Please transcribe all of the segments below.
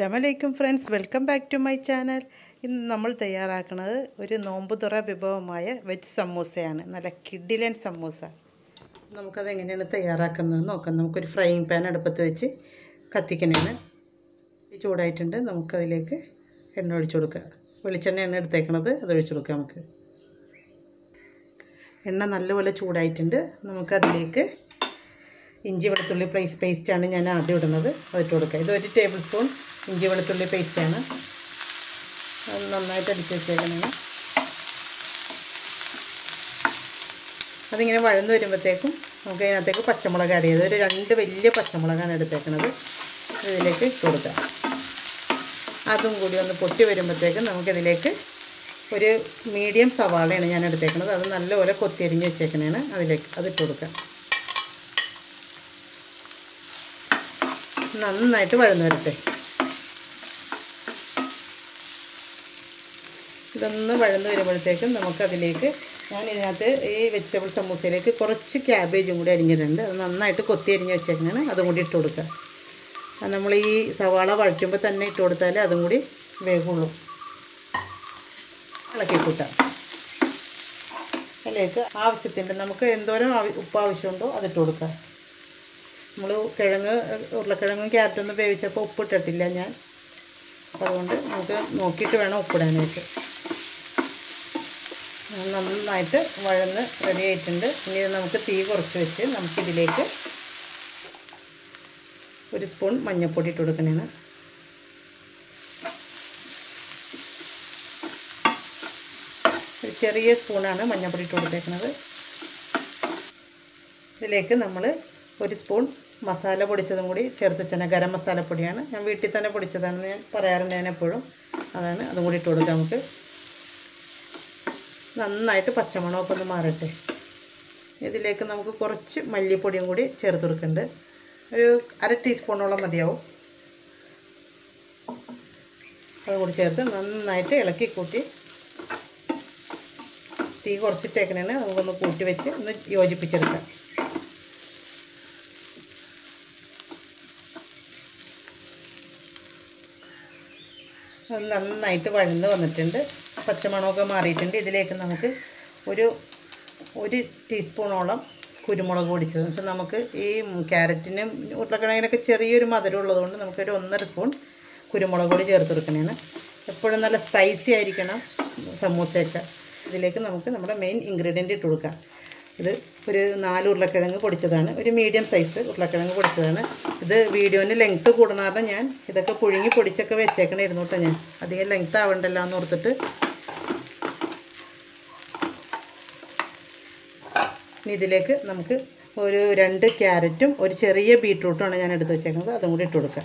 അസ്ലാമലൈക്കും friends welcome back to my channel ഇന്ന് നമ്മൾ തയ്യാറാക്കുന്നത് ഒരു നോമ്പ് തുറ വിഭവമായ വെജ് സമൂസയാണ് നല്ല കിഡിലൻ സമൂസ നമുക്കത് എങ്ങനെയാണ് തയ്യാറാക്കുന്നത് നോക്കാം നമുക്കൊരു ഫ്രൈയിങ് പാൻ അടുപ്പത്ത് വെച്ച് കത്തിക്കണേണ് ഇത് ചൂടായിട്ടുണ്ട് നമുക്കതിലേക്ക് എണ്ണ ഒഴിച്ചു കൊടുക്കുക വെളിച്ചെണ്ണയാണ് എടുത്തേക്കണത് അത് ഒഴിച്ചു കൊടുക്കാം നമുക്ക് എണ്ണ നല്ലപോലെ ചൂടായിട്ടുണ്ട് നമുക്കതിലേക്ക് ഇഞ്ചി വെളുത്തുള്ളി പേസ്റ്റ് പേസ്റ്റാണ് ഞാൻ ആദ്യം ഇടുന്നത് അതിട്ട് കൊടുക്കുക ഇത് ഒരു ടേബിൾ സ്പൂൺ ഇഞ്ചി വെളുത്തുള്ളി പേസ്റ്റാണ് അത് നന്നായിട്ട് അടിച്ച് വെച്ചേക്കണം അതിങ്ങനെ വഴന്ന് വരുമ്പോഴത്തേക്കും നമുക്ക് അതിനകത്തേക്ക് പച്ചമുളക് ആഡ് ചെയ്ത് ഒരു രണ്ട് വലിയ പച്ചമുളകാണ് എടുത്തേക്കുന്നത് ഇതിലേക്ക് ഇട്ട് കൊടുക്കുക അതും കൂടി ഒന്ന് പൊട്ടി വരുമ്പോഴത്തേക്കും നമുക്കിതിലേക്ക് ഒരു മീഡിയം സവാളയാണ് ഞാൻ എടുത്തേക്കുന്നത് അത് നല്ലപോലെ കൊത്തിയരിഞ്ഞ് വെച്ചേക്കണേണ് അതിലേക്ക് അതിട്ട് കൊടുക്കുക നന്നായിട്ട് വഴന്നു വരട്ടെ ഇതൊന്ന് വഴന്നു വരുമ്പോഴത്തേക്കും നമുക്കതിലേക്ക് ഞാൻ ഇതിനകത്ത് ഈ വെജിറ്റബിൾ സമൂസയിലേക്ക് കുറച്ച് ക്യാബേജും കൂടി അരിഞ്ഞിട്ടുണ്ട് അത് നന്നായിട്ട് കൊത്തി അരിഞ്ഞ് വെച്ചേക്കാണ് അതും കൂടി ഇട്ട് കൊടുക്കുക അത് നമ്മൾ ഈ സവാള വഴറ്റുമ്പോൾ തന്നെ ഇട്ട് കൊടുത്താൽ അതും കൂടി വേഗുള്ളൂ ഇളക്കി കൂട്ടാം അതിലേക്ക് ആവശ്യത്തിൻ്റെ നമുക്ക് എന്തോരം ആവ- ഉപ്പ് ആവശ്യമുണ്ടോ അതിട്ട് കൊടുക്കാം നമ്മൾ കിഴങ്ങ് ഉരുളക്കിഴങ്ങും ക്യാരറ്റൊന്നും വേവിച്ചപ്പോൾ ഉപ്പിട്ടിട്ടില്ല ഞാൻ അപ്പോൾ അതുകൊണ്ട് നമുക്ക് നോക്കിയിട്ട് വേണം ഉപ്പിടാനായിട്ട് നന്നായിട്ട് വഴന്ന് റെഡി ആയിട്ടുണ്ട് ഇനി ഇത് നമുക്ക് തീ കുറച്ച് വെച്ച് നമുക്കിതിലേക്ക് ഒരു സ്പൂൺ മഞ്ഞൾപ്പൊടി ഇട്ട് കൊടുക്കണേണ് ഒരു ചെറിയ സ്പൂണാണ് മഞ്ഞൾപ്പൊടി ഇട്ട് കൊടുത്തേക്കുന്നത് ഇതിലേക്ക് നമ്മൾ ഒരു സ്പൂൺ മസാല പൊടിച്ചതും കൂടി ചേർത്ത് വെച്ചാൽ ഗരം മസാലപ്പൊടിയാണ് ഞാൻ വീട്ടിൽ തന്നെ പൊടിച്ചതാണെന്ന് ഞാൻ പറയാറുണ്ട് ഞാൻ എപ്പോഴും അതാണ് അതും കൂടി ഇട്ട് കൊടുക്കാം നമുക്ക് നന്നായിട്ട് പച്ചമണമൊക്കെ ഒന്ന് മാറട്ടെ ഇതിലേക്ക് നമുക്ക് കുറച്ച് മല്ലിപ്പൊടിയും കൂടി ചേർത്ത് കൊടുക്കുന്നുണ്ട് ഒരു അര ടീസ്പൂണോളം മതിയാവും അതും കൂടി ചേർത്ത് നന്നായിട്ട് ഇളക്കി കൂട്ടി തീ കുറച്ചിട്ടേക്കണേന് നമുക്കൊന്ന് കൂട്ടി വെച്ച് ഒന്ന് യോജിപ്പിച്ചെടുക്കാം അത് നന്നായിട്ട് വഴന്ന് വന്നിട്ടുണ്ട് പച്ചമണമൊക്കെ മാറിയിട്ടുണ്ട് ഇതിലേക്ക് നമുക്ക് ഒരു ഒരു ടീസ്പൂണോളം കുരുമുളക് പൊടിച്ചത് വെച്ചാൽ നമുക്ക് ഈ ക്യാരറ്റിനും ഉരുളക്കിഴങ്ങിനൊക്കെ ചെറിയൊരു മധുരം ഉള്ളതുകൊണ്ട് നമുക്കൊരു ഒന്നര സ്പൂൺ കുരുമുളക് പൊടി ചേർത്ത് കൊടുക്കണേണ് എപ്പോഴും നല്ല സ്പൈസി ആയിരിക്കണം സമൂസയൊക്കെ ഇതിലേക്ക് നമുക്ക് നമ്മുടെ മെയിൻ ഇൻഗ്രീഡിയൻറ്റ് ഇട്ട് കൊടുക്കാം ഇത് ഒരു നാല് ഉരുളക്കിഴങ്ങ് പൊടിച്ചതാണ് ഒരു മീഡിയം സൈസ് ഉരുളക്കിഴങ്ങ് പൊടിച്ചതാണ് ഇത് വീഡിയോന് ലെങ്ത്ത് കൂടണ കാരണം ഞാൻ ഇതൊക്കെ പുഴുങ്ങി പൊടിച്ചൊക്കെ വെച്ചേക്കണായിരുന്നു കേട്ടോ ഞാൻ അധികം ലെങ്ത്ത് ആവണ്ടല്ലോ എന്ന് ഓർത്തിട്ട് ഇനി ഇതിലേക്ക് നമുക്ക് ഒരു രണ്ട് ക്യാരറ്റും ഒരു ചെറിയ ബീട്രൂട്ടുമാണ് ഞാൻ എടുത്ത് വെച്ചേക്കുന്നത് അതും കൂടി ഇട്ട് കൊടുക്കാം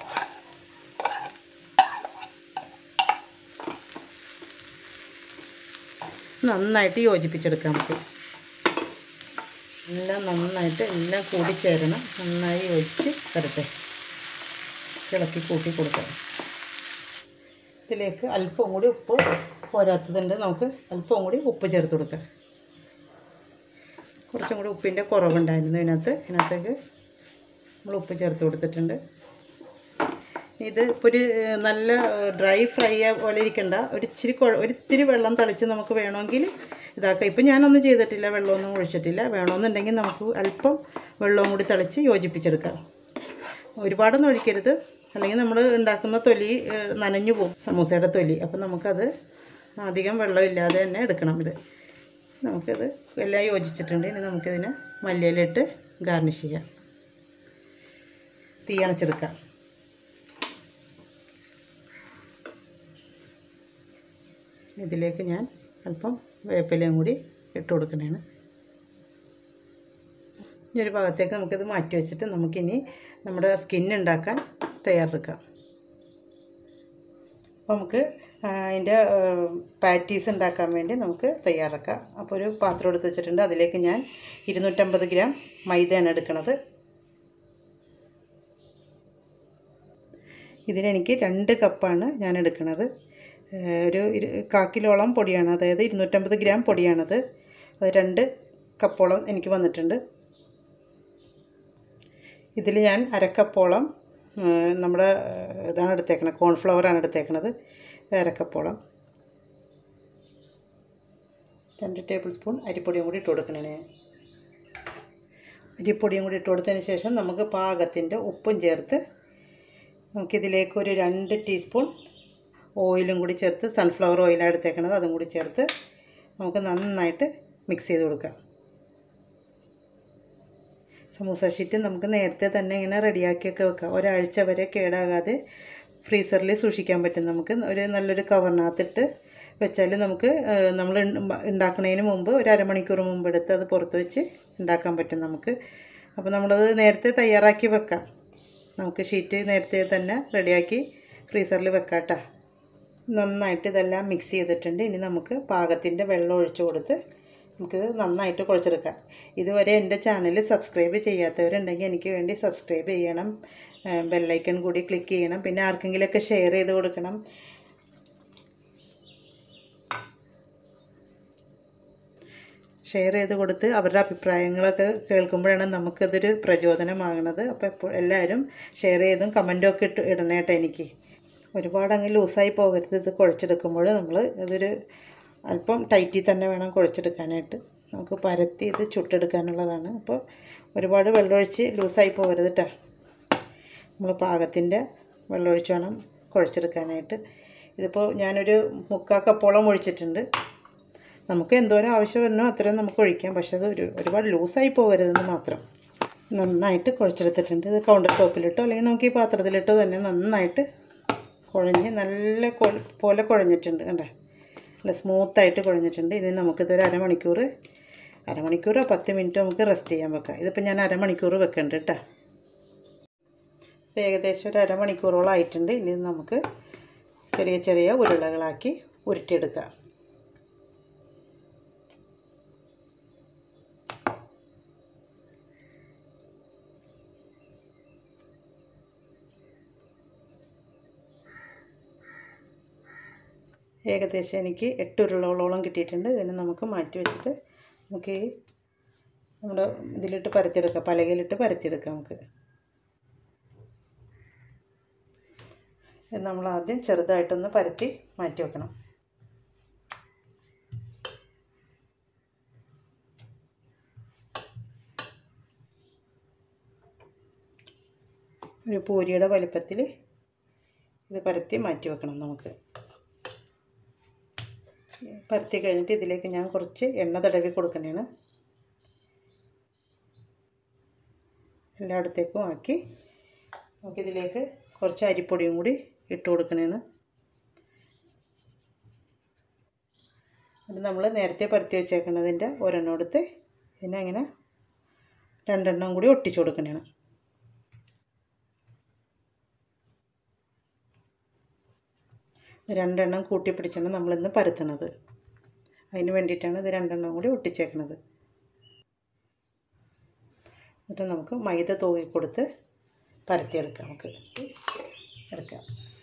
നന്നായിട്ട് യോജിപ്പിച്ചെടുക്കാം നമുക്ക് എല്ലാം നന്നായിട്ട് എല്ലാം കൂടി ചേരണം നന്നായി യോജിച്ച് വരട്ടെ ഇളക്കി കൂട്ടി കൊടുക്കാം ഇതിലേക്ക് അല്പം കൂടി ഉപ്പ് പോരാത്തതുണ്ട് നമുക്ക് അല്പം കൂടി ഉപ്പ് ചേർത്ത് കൊടുക്കാം കുറച്ചും കൂടി ഉപ്പിൻ്റെ കുറവുണ്ടായിരുന്നു ഇതിനകത്ത് ഇതിനകത്തേക്ക് നമ്മൾ ഉപ്പ് ചേർത്ത് കൊടുത്തിട്ടുണ്ട് ഇത് ഇപ്പോൾ ഒരു ഏഹ്, നല്ല ഡ്രൈ ഫ്രൈ പോലെ ഇരിക്കണ്ട ഒരു ഇച്ചിരി കുഴ ഒരു ഇത്തിരി വെള്ളം തളിച്ച് നമുക്ക് വേണമെങ്കിൽ ഇതാക്കാം ഇപ്പം ഞാനൊന്നും ചെയ്തിട്ടില്ല വെള്ളമൊന്നും ഒഴിച്ചിട്ടില്ല വേണമെന്നുണ്ടെങ്കിൽ നമുക്ക് അല്പം വെള്ളവും കൂടി തളിച്ച് യോജിപ്പിച്ചെടുക്കാം ഒരുപാടൊന്നും ഒഴിക്കരുത് അല്ലെങ്കിൽ നമ്മൾ ഉണ്ടാക്കുന്ന തൊലി ഏഹ്, നനഞ്ഞു പോകും സമൂസയുടെ തൊലി അപ്പം നമുക്കത് അധികം വെള്ളമില്ലാതെ തന്നെ എടുക്കണം ഇത് നമുക്കത് എല്ലാം യോജിച്ചിട്ടുണ്ട് ഇനി നമുക്കിതിനെ മല്ലിയിലിട്ട് ഗാർണിഷ് ചെയ്യാം തീ അണച്ചെടുക്കാം ഇതിലേക്ക് ഞാൻ അല്പം വേപ്പിലയും കൂടി ഇട്ട് കൊടുക്കണേണ് ഈ ഒരു ഭാഗത്തേക്ക് നമുക്കിത് മാറ്റി വെച്ചിട്ട് നമുക്കിനി നമ്മുടെ സ്കിൻ ഉണ്ടാക്കാൻ തയ്യാറെടുക്കാം അപ്പോൾ നമുക്ക് ആ, അതിൻ്റെ പാറ്റീസ് ഉണ്ടാക്കാൻ വേണ്ടി നമുക്ക് തയ്യാറാക്കാം അപ്പോൾ ഒരു പാത്രം എടുത്ത് വെച്ചിട്ടുണ്ട് അതിലേക്ക് ഞാൻ ഇരുന്നൂറ്റമ്പത് ഗ്രാം മൈദയാണ് എടുക്കുന്നത് ഇതിനെനിക്ക് രണ്ട് കപ്പാണ് ഞാൻ എടുക്കുന്നത് ഏഹ് ഒരു ഇരു കാക്കിലോളം പൊടിയാണ് അതായത് ഇരുന്നൂറ്റമ്പത് ഗ്രാം പൊടിയാണത് അത് രണ്ട് കപ്പോളം എനിക്ക് വന്നിട്ടുണ്ട് ഇതിൽ ഞാൻ അരക്കപ്പോളം ഏഹ്, നമ്മുടെ ഏഹ്, ഇതാണ് എടുത്തേക്കണത് കോൺഫ്ലവറാണ് എടുത്തേക്കണത് ഏരക്കപ്പോളം രണ്ട് ടേബിൾ സ്പൂൺ അരിപ്പൊടിയും കൂടി ഇട്ട് കൊടുക്കണേ അരിപ്പൊടിയും കൂടി ഇട്ട് കൊടുത്തതിന് ശേഷം നമുക്ക് പാകത്തിൻ്റെ ഉപ്പും ചേർത്ത് നമുക്കിതിലേക്ക് ഒരു രണ്ട് ടീസ്പൂൺ ഓയിലും കൂടി ചേർത്ത് സൺഫ്ലവർ ഓയിലാണ് എടുത്തേക്കണത് അതും കൂടി ചേർത്ത് നമുക്ക് നന്നായിട്ട് മിക്സ് ചെയ്ത് കൊടുക്കാം സമൂസ ഷീറ്റ് നമുക്ക് നേരത്തെ തന്നെ ഇങ്ങനെ റെഡിയാക്കിയൊക്കെ വെക്കാം ഒരാഴ്ച വരെ കേടാകാതെ ഫ്രീസറിൽ സൂക്ഷിക്കാൻ പറ്റും നമുക്ക് ഒരു നല്ലൊരു കവറിനകത്തിട്ട് വെച്ചാൽ നമുക്ക് ഏഹ്, നമ്മൾ ഉണ്ട- ഉണ്ടാക്കുന്നതിന് മുമ്പ് ഒരു അരമണിക്കൂർ മുമ്പ് എടുത്ത് അത് പുറത്ത് വെച്ച് ഉണ്ടാക്കാൻ പറ്റും നമുക്ക് അപ്പോൾ നമ്മളത് നേരത്തെ തയ്യാറാക്കി വെക്കാം നമുക്ക് ഷീറ്റ് നേരത്തെ തന്നെ റെഡിയാക്കി ഫ്രീസറിൽ വെക്കാം കേട്ടോ നന്നായിട്ട് ഇതെല്ലാം മിക്സ് ചെയ്തിട്ടുണ്ട് ഇനി നമുക്ക് പാകത്തിൻ്റെ വെള്ളം ഒഴിച്ചു കൊടുത്ത് നമുക്കിത് നന്നായിട്ട് കുഴച്ചെടുക്കാം ഇതുവരെ എൻ്റെ ചാനൽ സബ്സ്ക്രൈബ് ചെയ്യാത്തവരുണ്ടെങ്കിൽ എനിക്ക് വേണ്ടി സബ്സ്ക്രൈബ് ചെയ്യണം ബെല്ലൈക്കൺ കൂടി ക്ലിക്ക് ചെയ്യണം പിന്നെ ആർക്കെങ്കിലുമൊക്കെ ഷെയർ ചെയ്ത് കൊടുക്കണം ഷെയർ ചെയ്ത് കൊടുത്ത് അവരുടെ അഭിപ്രായങ്ങളൊക്കെ കേൾക്കുമ്പോഴാണ് നമുക്കതൊരു പ്രചോദനമാകുന്നത് അപ്പോൾ ഇപ്പോൾ എല്ലാവരും ഷെയർ ചെയ്തും കമൻറ്റും ഒക്കെ ഇട്ട് ഇടണേട്ടോ എനിക്ക് ഒരുപാട് അങ്ങ് ലൂസായി പോകരുത് ഇത് കുഴച്ചെടുക്കുമ്പോൾ നമ്മൾ ഇതൊരു അല്പം ടൈറ്റിൽ തന്നെ വേണം കുഴച്ചെടുക്കാനായിട്ട് നമുക്ക് പരത്തി ഇത് ചുട്ടെടുക്കാനുള്ളതാണ് അപ്പോൾ ഒരുപാട് വെള്ളമൊഴിച്ച് ലൂസായി പോകരുത് കേട്ടോ നമ്മൾ പാകത്തിൻ്റെ വെള്ളമൊഴിച്ച് വേണം കുഴച്ചെടുക്കാനായിട്ട് ഇതിപ്പോൾ ഞാനൊരു മുക്കാൽ കപ്പോളം ഒഴിച്ചിട്ടുണ്ട് നമുക്ക് എന്തോരം ആവശ്യം വരുന്നോ അത്രയും നമുക്ക് ഒഴിക്കാം പക്ഷേ അത് ഒരു ഒരുപാട് ലൂസായി പോകരുതെന്ന് മാത്രം നന്നായിട്ട് കുഴച്ചെടുത്തിട്ടുണ്ട് ഇത് കൗണ്ടർ ടോപ്പിലിട്ടോ അല്ലെങ്കിൽ നമുക്ക് ഈ പാത്രത്തിലിട്ടോ തന്നെ നന്നായിട്ട് കുഴഞ്ഞ് നല്ല കൊ- പോലെ കുഴഞ്ഞിട്ടുണ്ട് കണ്ടേ നല്ല സ്മൂത്തായിട്ട് കുഴഞ്ഞിട്ടുണ്ട് ഇനി നമുക്കിതൊരു അരമണിക്കൂർ അരമണിക്കൂറോ പത്ത് മിനിറ്റോ നമുക്ക് റെസ്റ്റ് ചെയ്യാൻ വെക്കാം ഇതിപ്പോൾ ഞാൻ അരമണിക്കൂർ വെക്കുന്നുണ്ട് കേട്ടോ ഇത് ഏകദേശം ഒരു അരമണിക്കൂറോളം ആയിട്ടുണ്ട് ഇനി ഇത് നമുക്ക് ചെറിയ ചെറിയ ഉരുളകളാക്കി ഉരുട്ടിയെടുക്കാം ഏകദേശം എനിക്ക് എട്ട് ഉരുളകളോളം കിട്ടിയിട്ടുണ്ട് ഇതിനെ നമുക്ക് മാറ്റി വെച്ചിട്ട് നമുക്ക് ഈ നമ്മുടെ ഇതിലിട്ട് പരത്തിയെടുക്കാം പലകയിലിട്ട് പരത്തിയെടുക്കാം നമുക്ക് ഇത് നമ്മൾ ആദ്യം ചെറുതായിട്ടൊന്ന് പരത്തി മാറ്റി വെക്കണം ഒരു പൂരിയുടെ വലിപ്പത്തിൽ ഇത് പരത്തി മാറ്റി വെക്കണം നമുക്ക് പരത്തി കഴിഞ്ഞിട്ട് ഇതിലേക്ക് ഞാൻ കുറച്ച് എണ്ണ തടവി കൊടുക്കണേണ് എല്ലായിടത്തേക്കും ആക്കി നമുക്കിതിലേക്ക് കുറച്ച് അരിപ്പൊടിയും കൂടി ഇട്ട് കൊടുക്കണേണ് അത് നമ്മൾ നേരത്തെ പരത്തി വെച്ചേക്കുന്നതിൻ്റെ ഒരെണ്ണം എടുത്ത് ഇതിനെ അങ്ങനെ രണ്ടെണ്ണം കൂടി ഒട്ടിച്ചു കൊടുക്കണേണ് രണ്ടെണ്ണം കൂട്ടി പിടിച്ചാണ് നമ്മളിന്ന് പരത്തുന്നത് അതിന് വേണ്ടിയിട്ടാണ് ഇത് രണ്ടെണ്ണം കൂടി ഒട്ടിച്ചേക്കുന്നത് എന്നിട്ട് നമുക്ക് മൈദ തൂകി കൊടുത്ത് പരത്തിയെടുക്കാം നമുക്ക് എടുക്കാം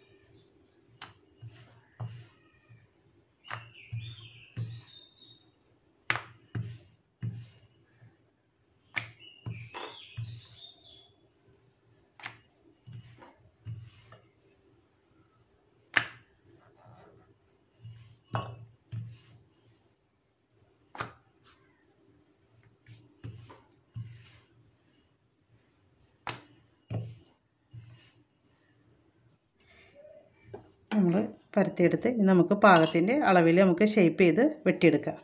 നമ്മൾ പരത്തിയെടുത്ത് ഇനി നമുക്ക് പാകത്തിൻ്റെ അളവിൽ നമുക്ക് ഷേപ്പ് ചെയ്ത് വെട്ടിയെടുക്കാം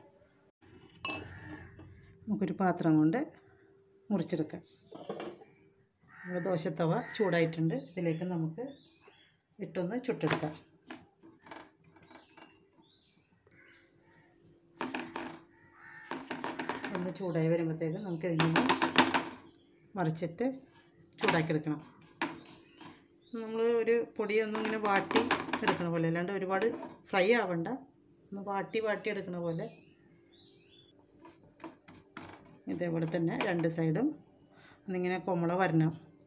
നമുക്കൊരു പാത്രം കൊണ്ട് മുറിച്ചെടുക്കാം നമ്മുടെ ദോശത്തവ ചൂടായിട്ടുണ്ട് ഇതിലേക്ക് നമുക്ക് ഇട്ടൊന്ന് ചുട്ടെടുക്കാം ഒന്ന് ചൂടായി വരുമ്പോഴത്തേക്ക് നമുക്ക് ഇതിനെ മറിച്ചിട്ട് ചൂടാക്കിയെടുക്കണം നമ്മൾ ഒരു പൊടിയൊന്നും ഇങ്ങനെ വാട്ടി എടുക്കണ പോലെ അല്ലാണ്ട് ഒരുപാട് ഫ്രൈ ആവണ്ട ഒന്ന് വാട്ടി വാട്ടി എടുക്കണ പോലെ ഇതേപോലെ തന്നെ രണ്ട് സൈഡും ഒന്നിങ്ങനെ കൊമള വരണം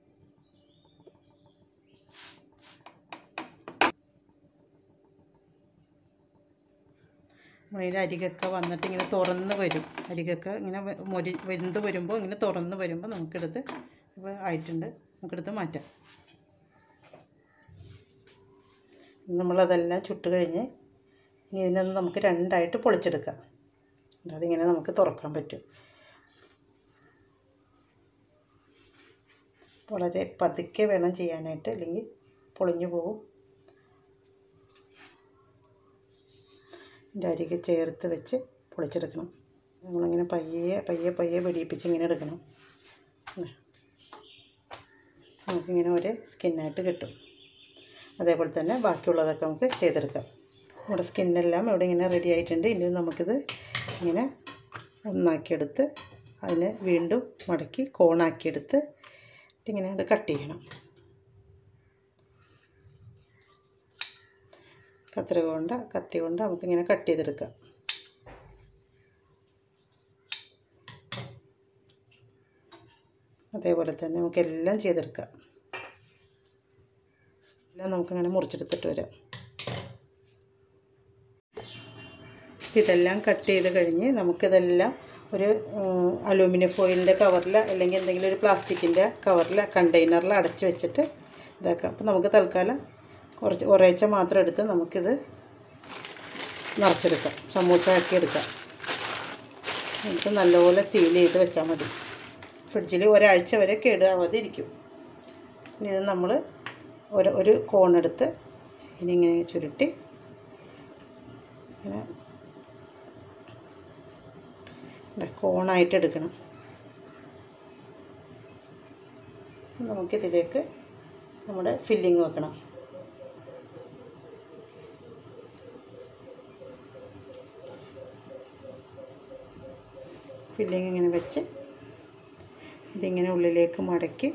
നമ്മളതിൽ അരികൊക്കെ വന്നിട്ട് ഇങ്ങനെ തുറന്ന് വരും അരികൊക്കെ ഇങ്ങനെ വെ- മൊരി വെന്ത് വരുമ്പോൾ ഇങ്ങനെ തുറന്ന് വരുമ്പോൾ നമുക്കെടുത്ത് ഇപ്പോൾ ആയിട്ടുണ്ട് നമുക്കെടുത്ത് മാറ്റാം നമ്മളതെല്ലാം ചുട്ട് കഴിഞ്ഞ് ഇനി ഇതിനൊന്ന് നമുക്ക് രണ്ടായിട്ട് പൊളിച്ചെടുക്കാം അതിങ്ങനെ നമുക്ക് തുറക്കാൻ പറ്റും വളരെ പതുക്കെ വേണം ചെയ്യാനായിട്ട് അല്ലെങ്കിൽ പൊളിഞ്ഞു പോകും ഇതിൻ്റെ അരികെ ചേർത്ത് വെച്ച് പൊളിച്ചെടുക്കണം നമ്മളിങ്ങനെ പയ്യെ പയ്യെ പയ്യെ വെടിയിപ്പിച്ച് ഇങ്ങനെ എടുക്കണം ഇങ്ങനെ. നമുക്കിങ്ങനെ ഒരേ സ്കിന്നായിട്ട് കിട്ടും അതേപോലെ തന്നെ ബാക്കിയുള്ളതൊക്കെ നമുക്ക് ചെയ്തെടുക്കാം നമ്മുടെ സ്കിന്നെല്ലാം ഇവിടെ ഇങ്ങനെ റെഡി ആയിട്ടുണ്ട് ഇനി നമുക്കിത് ഇങ്ങനെ ഒന്നാക്കിയെടുത്ത് അതിനെ വീണ്ടും മടക്കി കോണാക്കിയെടുത്ത് ഇങ്ങനെ അത് കട്ട് ചെയ്യണം കത്രിക കൊണ്ട് കത്തി കൊണ്ട് നമുക്കിങ്ങനെ കട്ട് ചെയ്തെടുക്കാം അതേപോലെ തന്നെ നമുക്ക് എല്ലാം ചെയ്തെടുക്കാം എല്ലാം നമുക്കിങ്ങനെ മുറിച്ചെടുത്തിട്ട് വരാം ഇതെല്ലാം കട്ട് ചെയ്ത് കഴിഞ്ഞ് നമുക്കിതെല്ലാം ഒരു അലൂമിനിയം ഫോയിലിൻ്റെ കവറിൽ അല്ലെങ്കിൽ എന്തെങ്കിലും ഒരു പ്ലാസ്റ്റിക്കിൻ്റെ കവറിൽ കണ്ടെയ്നറിൽ അടച്ച് വെച്ചിട്ട് ഇതാക്കാം അപ്പോൾ നമുക്ക് തൽക്കാലം കുറച്ച് ഒരേച്ച മാത്രം എടുത്ത് നമുക്കിത് നിറച്ചെടുക്കാം സമൂസ ആക്കി എടുക്കാം എന്നിട്ട് നല്ലപോലെ സീൽ ചെയ്ത് വെച്ചാൽ മതി ഫ്രിഡ്ജിൽ ഒരാഴ്ച വരെ കേടാവാതെ ഇരിക്കും ഇനി ഇത് നമ്മൾ ഒരു ഒരു കോണെടുത്ത് ഇനി ഇങ്ങനെ ചുരുട്ടി ഇങ്ങനെ ഇവിടെ കോണായിട്ട് എടുക്കണം നമുക്കിതിലേക്ക് നമ്മുടെ ഫില്ലിങ് വെക്കണം ഫില്ലിങ് ഇങ്ങനെ വെച്ച് ഇതിങ്ങനെ ഉള്ളിലേക്ക് മടക്കി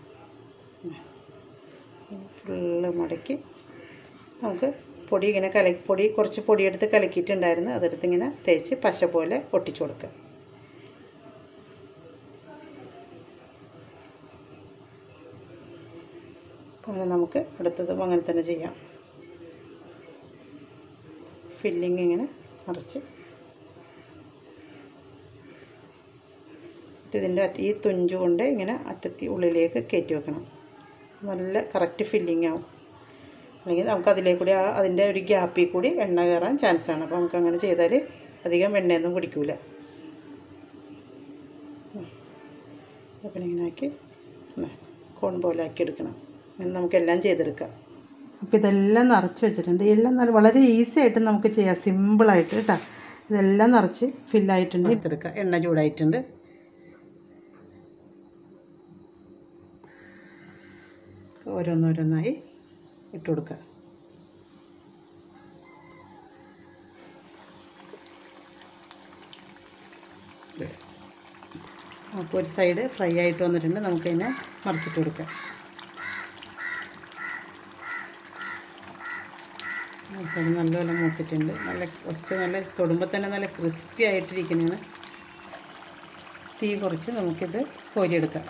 ഫുള്ള് മടക്കി നമുക്ക് പൊടി ഇങ്ങനെ കല പൊടി കുറച്ച് പൊടിയെടുത്ത് കലക്കിയിട്ടുണ്ടായിരുന്നു അതെടുത്ത് ഇങ്ങനെ തേച്ച് പശ പോലെ ഒട്ടിച്ചു കൊടുക്കുക അങ്ങനെ നമുക്ക് അടുത്തതും അങ്ങനെ തന്നെ ചെയ്യാം ഫില്ലിങ് ഇങ്ങനെ നിറച്ച് ഇതിൻ്റെ ഈ തുഞ്ച് കൊണ്ട് ഇങ്ങനെ അറ്റത്തി ഉള്ളിലേക്ക് കയറ്റി വെക്കണം നല്ല കറക്റ്റ് ഫില്ലിങ് ആവും അല്ലെങ്കിൽ നമുക്ക് അതിലേക്ക് കൂടി ആ അതിൻ്റെ ഒരു ഗ്യാപ്പിൽ കൂടി എണ്ണ കയറാൻ ചാൻസ് ആണ് അപ്പോൾ നമുക്ക് അങ്ങനെ ചെയ്താൽ അധികം എണ്ണയൊന്നും കുടിക്കൂല അപ്പം ഇങ്ങനെ ആക്കി കോൺ പോലെ ആക്കി എടുക്കണം അങ്ങനെ നമുക്കെല്ലാം ചെയ്തെടുക്കാം അപ്പോൾ ഇതെല്ലാം നിറച്ച് വെച്ചിട്ടുണ്ട് എല്ലാം നല്ല വളരെ ഈസി ആയിട്ട് നമുക്ക് ചെയ്യാം സിമ്പിളായിട്ട് കേട്ടോ ഇതെല്ലാം നിറച്ച് ഫില്ലായിട്ടുണ്ട് എടുത്തെടുക്കാം എണ്ണ ചൂടായിട്ടുണ്ട് ഓരോന്നോരോന്നായി ഇട്ട് കൊടുക്കുക അപ്പോൾ ഒരു സൈഡ് ഫ്രൈ ആയിട്ട് വന്നിട്ടുണ്ട് നമുക്കതിനെ മറിച്ചിട്ട് കൊടുക്കാം ഈ സൈഡ് നല്ലപോലെ മൂത്തിട്ടുണ്ട് നല്ല കുറച്ച് നല്ല തൊടുമ്പോൾ തന്നെ നല്ല ക്രിസ്പി ആയിട്ടിരിക്കുന്നതാണ് തീ കുറച്ച് നമുക്കിത് കോരിയെടുക്കാം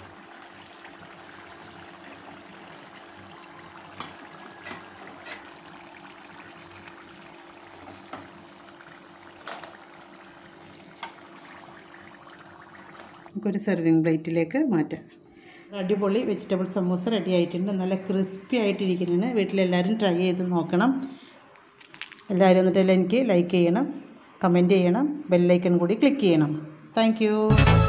നമുക്കൊരു സെർവിങ് പ്ലേറ്റിലേക്ക് മാറ്റാം അടിപൊളി വെജിറ്റബിൾ സമൂസ റെഡി ആയിട്ടുണ്ട് നല്ല ക്രിസ്പി ആയിട്ടിരിക്കുന്നതാണ് വീട്ടിലെല്ലാവരും ട്രൈ ചെയ്ത് നോക്കണം എല്ലാവരും എന്നിട്ടെല്ലാം എനിക്ക് ലൈക്ക് ചെയ്യണം കമൻറ്റ് ചെയ്യണം ബെല്ലൈക്കൺ കൂടി ക്ലിക്ക് ചെയ്യണം താങ്ക്